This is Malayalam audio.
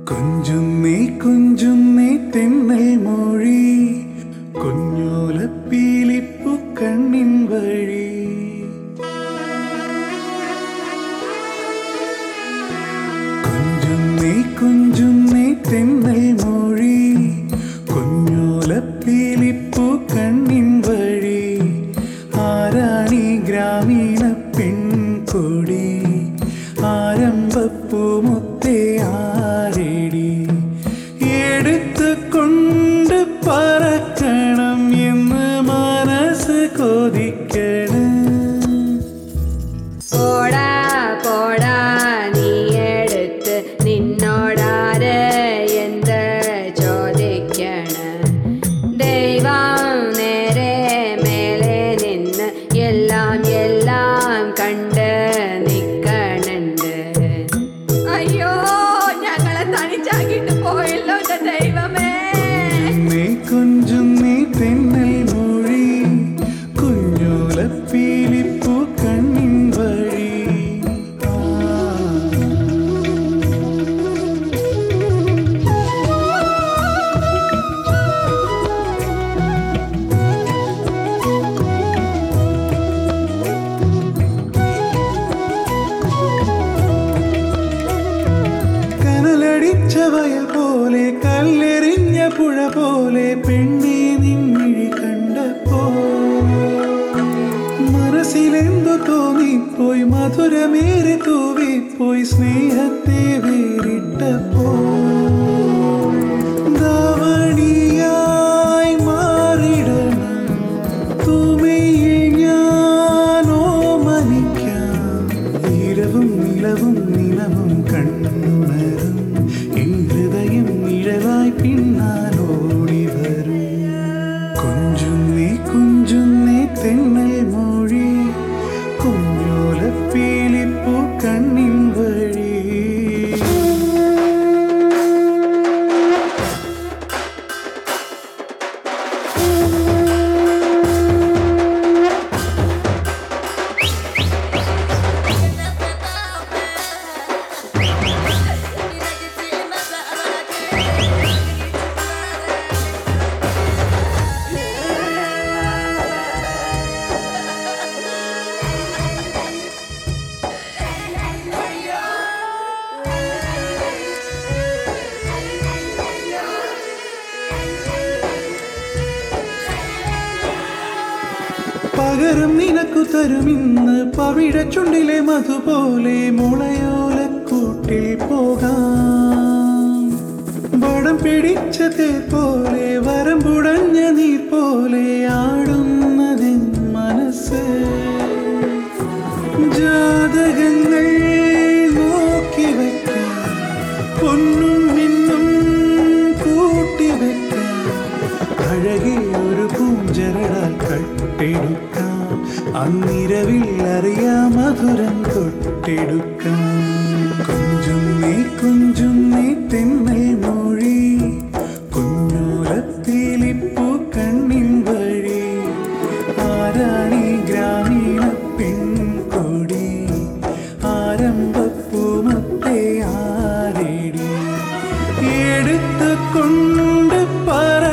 കുഞ്ചുന്നേ കുഞ്ചുന്നേ തെന്നൽ മൊഴി കുഞ്ഞോലപ്പീലിപ്പു കണ്ണിൻ വഴി കുഞ്ചുന്നേ കുഞ്ചുന്നേ തെന്നൽ മൊഴി കുഞ്ഞോലപ്പീലിപ്പു കണ്ണിൻ വഴി ആരാണി ഗ്രാമീണ പെൺകൊടി ആരംഭപ്പൂ മുത്തേ ആരേടി എടുത്തു കൊണ്ട് പറക്കണം എന്ന് മനസ്സ് കൊതിക്കണം പോടാ പോടാ നീ എടുത്ത് നിന്നോടാര് എന്ത് ചോദിക്കണ ദൈവം നേരെ മേലെ നിന്ന് എല്ലാം എല്ലാം കണ്ട് നിക്കണുണ്ട് അയ്യോ ഞങ്ങളെ തനിച്ചാക്കിട്ട് പോയല്ലോ എന്റെ ദൈവമേ നീ കുഞ്ചുന്നീ തെന്നൽ മൊഴി കുഞ്ഞോലപ്പീലിപ്പൂ കണ്ണിൻ വഴി ആ കനലടിച്ച വയൽ പോലെ കല്ലെറിഞ്ഞ പുഴ പോലെ പെണ്ണെ നിന്നിഴി കണ്ടപ്പോ മനസ്സിലെന്തു തോന്നിപ്പോയി മധുരമേറെ തൂവിപ്പോയി സ്നേഹത്തെ വേറിട്ടപ്പോ ധാവണിയായി മാറിടണം തൂമയിൽ ഞാനോ മനിക്കാം ഇരവും നിലവും നിലവും കണ്ണുണരും എൻ ഹൃദയം നിഴലായി പിന്നാലോടി വരും കുഞ്ചുന്നേ കുഞ്ചുന്നേ തെന്നൽ മൊഴി കുഞ്ഞോലപ്പീലിപ്പൂ കണ്ണിൻ വഴി പകരം നിനക്കു തരുമിന്ന് പവിഴ ചുണ്ടിലെ മധുപോലെ മുളയോലക്കൂട്ടിൽ പോകാം വടം പിടിച്ച തേ പോലെ വരം പുടഞ്ഞ നീ പോലെ ആടുന്നതിൻ മനസ്സ് ജാതകങ്ങൾ നോക്കി വയ്ക്കാം പൊന്നും നിന്നും കൂട്ടി വെക്കാം അഴകെ ഒരു പൂഞ്ചരടാൽ കട്ടെടുക്കാം അന്നിരവിൽ അറിയാം മധുരം തൊട്ടെടുക്കാം കുഞ്ചുന്നേ കുഞ്ചുന്നേ തെന്നൽ മൊഴി കുഞ്ഞോലപ്പീലിപ്പൂ കണ്ണിൻ വഴി ആരാണി ഗ്രാമീണ പെൺകൊടി ആരംഭപ്പൂമത്തെ ആരേടി എടുത്തു കൊണ്ട് പറ